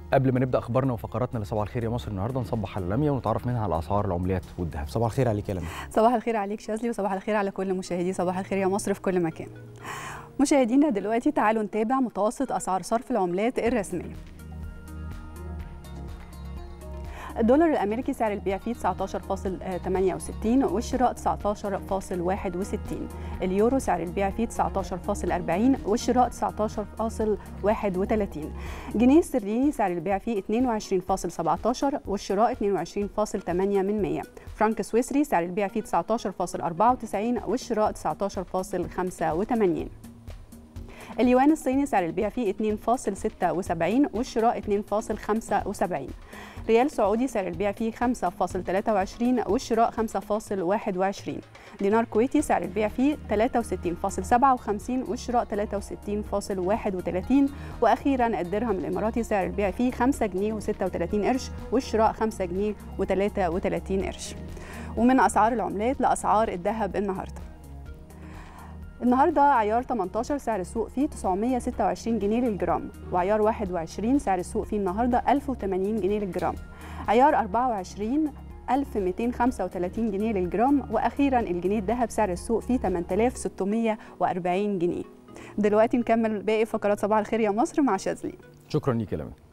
قبل ما نبدا اخبارنا وفقراتنا لصباح الخير يا مصر النهارده نصبح على لميا ونتعرف منها على اسعار العملات والذهب صباح الخير عليك يا لميا صباح الخير عليك شاذلي وصباح الخير على كل مشاهدي صباح الخير يا مصر في كل مكان مشاهدينا دلوقتي تعالوا نتابع متوسط اسعار صرف العملات الرسميه الدولار الامريكي سعر البيع فيه 19.68 والشراء 19.61 اليورو سعر البيع فيه 19.40 والشراء 19.31 جنيه استرليني سعر البيع فيه 22.17 والشراء 22.8 من 100 فرنك سويسري سعر البيع فيه 19.94 والشراء 19.85 اليوان الصيني سعر البيع فيه 2.76 والشراء 2.75 ريال سعودي سعر البيع فيه 5.23 والشراء 5.21 دينار كويتي سعر البيع فيه 63.57 والشراء 63.31 واخيرا الدرهم الاماراتي سعر البيع فيه 5 جنيه و36 قرش والشراء 5 جنيه و33 قرش ومن اسعار العملات لاسعار الذهب النهارده النهارده عيار 18 سعر السوق فيه 926 جنيه للجرام وعيار 21 سعر السوق فيه النهارده 1080 جنيه للجرام عيار 24 1235 جنيه للجرام واخيرا الجنيه الذهب سعر السوق فيه 8640 جنيه دلوقتي نكمل باقي فقرات صباح الخير يا مصر مع شاذلي شكرا ليك يا لميا